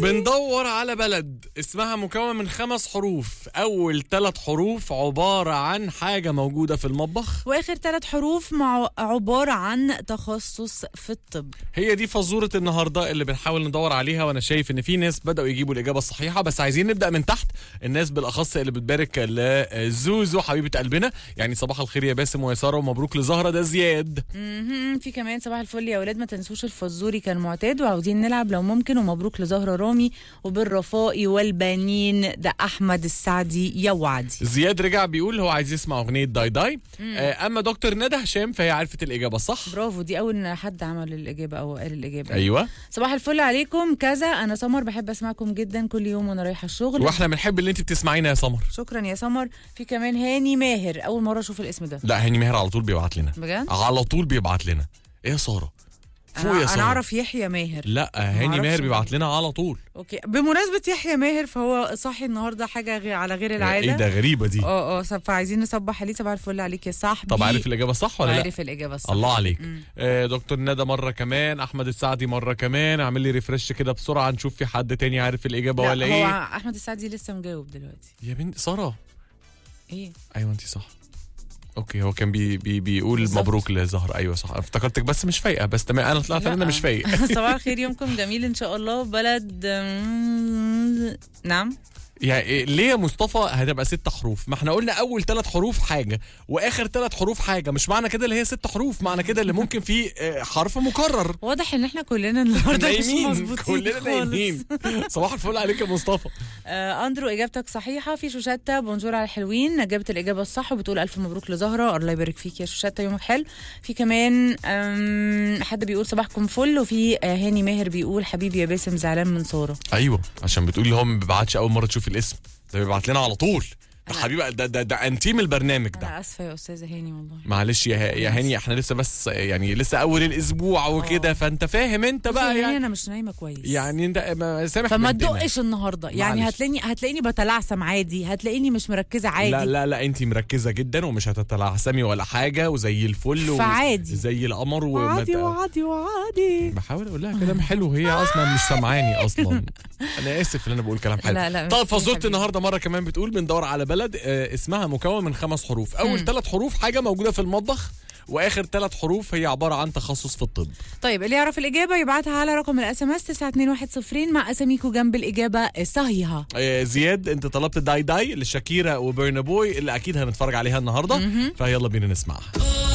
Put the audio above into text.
بندور على بلد اسمها مكون من خمس حروف اول ثلاث حروف عباره عن حاجه موجوده في المطبخ واخر ثلاث حروف مع عباره عن تخصص في الطب هي دي فزوره النهارده اللي بنحاول ندور عليها وانا شايف ان في ناس بداوا يجيبوا الاجابه الصحيحه بس عايزين نبدا من تحت الناس بالاخص اللي بتبارك لزوزو حبيبه قلبنا يعني صباح الخير يا باسم ويا ساره ومبروك لزهره ده زياد مهم. في كمان صباح الفل يا اولاد ما تنسوش الفزوري كالمعتاد وعاوزين نلعب لو ممكن ومبروك لزهره رامي وبالرفاء والبنين ده احمد السعدي يا وعدي زياد رجع بيقول هو عايز يسمع اغنيه داي داي آه اما دكتور ندى هشام فهي عرفت الاجابه صح برافو دي اول حد عمل الاجابه او قال الاجابه ايوه صباح الفل عليكم كذا انا سمر بحب اسمعكم جدا كل يوم وانا رايحه الشغل واحنا بنحب اللي انت بتسمعينا يا سمر شكرا يا سمر في كمان هاني ماهر اول مره اشوف الاسم ده لا هاني ماهر على طول بيبعت لنا بجد على طول بيبعت لنا ايه يا ساره فوق يا انا, ساره أنا اعرف يحيى ماهر لا هاني معرفش ماهر مين. بيبعت لنا على طول اوكي بمناسبه يحيى ماهر فهو صاحي النهارده حاجه غير على غير العاده ايه ده غريبه دي اه اه صب- فعايزين نصبح عليه صباح الفل عليك يا صاحبي طب عارف الاجابه صح ولا لا عارف الاجابه الصح الله عليك آه دكتور ندى مره كمان احمد السعدي مره كمان اعمل لي ريفرش كده بسرعه نشوف في حد تاني عارف الاجابه لا ولا هو ايه احمد السعدي لسه مجاوب دلوقتي يا بنت ساره ايه ايوه انت صح اوكي هو كان بي بي بيقول بالظبط. مبروك لزهر ايوه صح أنا افتكرتك بس مش فايقه بس تمام انا طلعت لا. انا مش فايق صباح الخير يومكم جميل ان شاء الله بلد نعم يعني إيه- ليه يا مصطفى هتبقى ست حروف ما احنا قلنا اول ثلاث حروف حاجه واخر ثلاث حروف حاجه مش معنى كده اللي هي ست حروف معنى كده اللي ممكن في آه، حرف مكرر واضح ان احنا كلنا النهارده مش نايمين مظبوطين كلنا خالص. نايمين صباح الفل عليك يا مصطفى آه اندرو اجابتك صحيحه في شوشته بونجور على الحلوين جابت الاجابه الصح وبتقول الف مبروك لزهره الله يبارك فيك يا شوشته يومك حلو في كمان آم، حد بيقول صباحكم فل وفي آه هاني ماهر بيقول حبيبي يا باسم زعلان من ساره ايوه عشان بتقول اللي هو ما بيبعتش اول مره تشوف الاسم ده بيبعت لنا على طول ده أنا- حبيبي ده ده, ده انتيم البرنامج ده انا اسفه يا استاذه هاني والله معلش يا يا هاني احنا لسه بس يعني لسه اول الاسبوع وكده فانت فاهم انت بقى بقى يعني يعني انا مش نايمه كويس يعني انت ما- سامح فما بنتنا. تدقش النهارده يعني معلش. هتلاقيني هتلاقيني بتلعثم عادي هتلاقيني مش مركزه عادي لا لا لا انت مركزه جدا ومش هتتلعثمي ولا حاجه وزي الفل و- فعادي. زي القمر وما وعادي ت- وعادي وعادي بحاول اقول لها كلام حلو هي اصلا مش سامعاني اصلا انا اسف ان انا بقول كلام حلو لا، لا، مش طيب كده فزوره حبيبي. النهارده مره كمان بتقول بندور على بلد آه، اسمها مكون من خمس حروف اول ثلاث حروف حاجه موجوده في المطبخ واخر ثلاث حروف هي عباره عن تخصص في الطب طيب اللي يعرف الاجابه يبعتها على رقم الاس ام اس 92110 مع اساميكو جنب الاجابه الصحيحه آه، زياد انت طلبت داي داي لشاكيرا وبرنا بوي اللي اكيد هنتفرج عليها النهارده فيلا بينا نسمعها